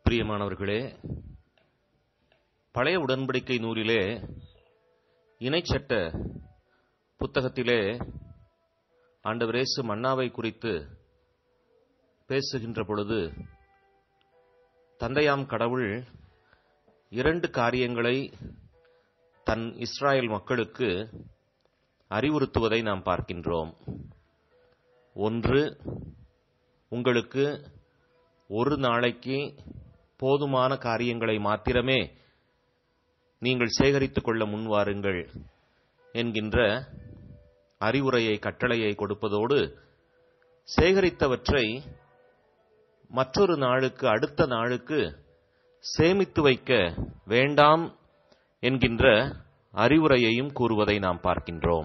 பிரியமானவர்களே பழைய உடன்படிக்கை நூலிலே இணைச்சட்ட புத்தகத்திலே ஆண்டவர் இயேசு மன்னாவை குறித்து பேசுகின்ற பொழுது தந்தையாம் கடவுள் இரண்டு காரியங்களை தன் இஸ்ராயல் மக்களுக்கு அறிவுறுத்துவதை நாம் பார்க்கின்றோம் ஒன்று உங்களுக்கு ஒரு நாளைக்கு போதுமான காரியங்களை மாத்திரமே நீங்கள் சேகரித்துக் கொள்ள முன்வாருங்கள் என்கின்ற அறிவுரையை கட்டளையை கொடுப்பதோடு சேகரித்தவற்றை மற்றொரு நாளுக்கு அடுத்த நாளுக்கு சேமித்து வைக்க வேண்டாம் என்கின்ற அறிவுரையையும் கூறுவதை நாம் பார்க்கின்றோம்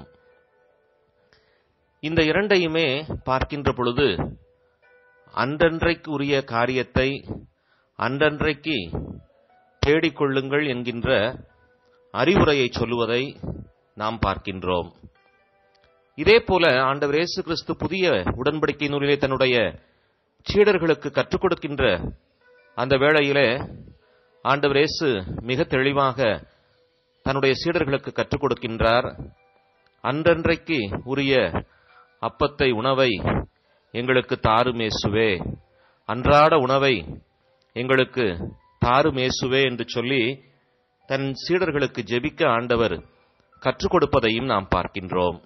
இந்த இரண்டையுமே பார்க்கின்ற பொழுது அன்றன்றைக்கு உரிய காரியத்தை அன்றன்றைக்கு தேடிக்கொள்ளுங்கள் என்கின்ற அறிவுரையை சொல்லுவதை நாம் பார்க்கின்றோம் இதே போல ஆண்டவர் இயேசு கிறிஸ்து புதிய உடன்படிக்கை நூலிலே தன்னுடைய சீடர்களுக்கு கற்றுக் கொடுக்கின்ற அந்த வேளையிலே ஆண்டவர் இயேசு மிக தெளிவாக தன்னுடைய சீடர்களுக்கு கற்றுக் கொடுக்கின்றார் அன்றன்றைக்கு உரிய அப்பத்தை உணவை எங்களுக்கு தாருமேசுவே அன்றாட உணவை எங்களுக்கு தாருமேசுவே என்று சொல்லி தன் சீடர்களுக்கு ஜெபிக்க ஆண்டவர் கற்றுக் கொடுப்பதையும் நாம் பார்க்கின்றோம்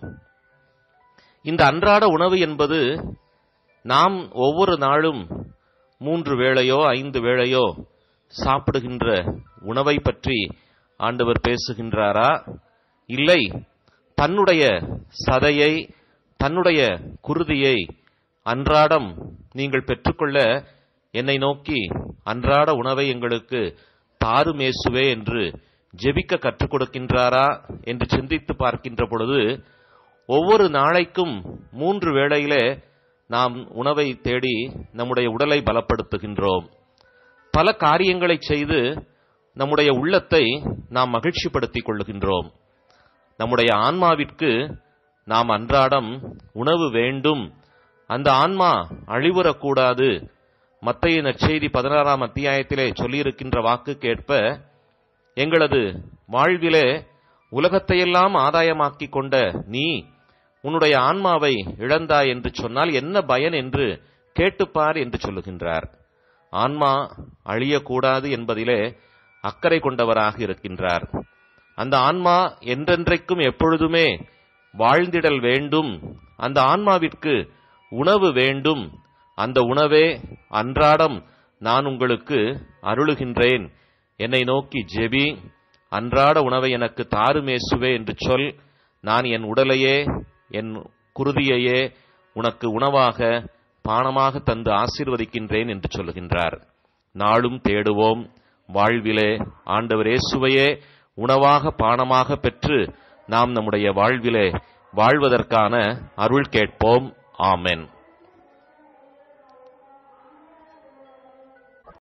இந்த அன்றாட உணவு என்பது நாம் ஒவ்வொரு நாளும் மூன்று வேளையோ ஐந்து வேளையோ சாப்பிடுகின்ற உணவை பற்றி ஆண்டவர் பேசுகின்றாரா இல்லை தன்னுடைய சதையை தன்னுடைய குருதியை அன்றாடம் நீங்கள் பெற்றுக்கொள்ள என்னை நோக்கி அன்றாட உணவை எங்களுக்கு தாருமேசுவே என்று ஜெபிக்க கற்றுக் கொடுக்கின்றாரா என்று சிந்தித்து பார்க்கின்ற பொழுது ஒவ்வொரு நாளைக்கும் மூன்று வேளையிலே நாம் உணவை தேடி நம்முடைய உடலை பலப்படுத்துகின்றோம் பல காரியங்களை செய்து நம்முடைய உள்ளத்தை நாம் மகிழ்ச்சிப்படுத்திக் கொள்ளுகின்றோம் நம்முடைய ஆன்மாவிற்கு நாம் அன்றாடம் உணவு வேண்டும் அந்த ஆன்மா அழிவுறக்கூடாது மத்திய நற்செய்தி பதினாறாம் அத்தியாயத்திலே சொல்லியிருக்கின்ற வாக்கு கேட்ப எங்களது வாழ்விலே உலகத்தையெல்லாம் ஆதாயமாக்கிக் கொண்ட நீ உன்னுடைய ஆன்மாவை இழந்தாய் என்று சொன்னால் என்ன பயன் என்று கேட்டுப்பார் என்று சொல்லுகின்றார் ஆன்மா அழியக்கூடாது என்பதிலே அக்கறை கொண்டவராக இருக்கின்றார் அந்த ஆன்மா என்றென்றைக்கும் எப்பொழுதுமே வாழ்ந்திடல் வேண்டும் அந்த ஆன்மாவிற்கு உணவு வேண்டும் அந்த உணவே அன்றாடம் நான் உங்களுக்கு அருளுகின்றேன் என்னை நோக்கி ஜெபி அன்றாட உணவை எனக்கு தாருமேசுவே என்று சொல் நான் என் உடலையே என் குருதியையே உனக்கு உணவாக பானமாக தந்து ஆசீர்வதிக்கின்றேன் என்று சொல்லுகின்றார் நாளும் தேடுவோம் வாழ்விலே ஆண்டவர் இயேசுவையே உணவாக பானமாக பெற்று நாம் நம்முடைய வாழ்விலே வாழ்வதற்கான அருள் கேட்போம் ஆமென்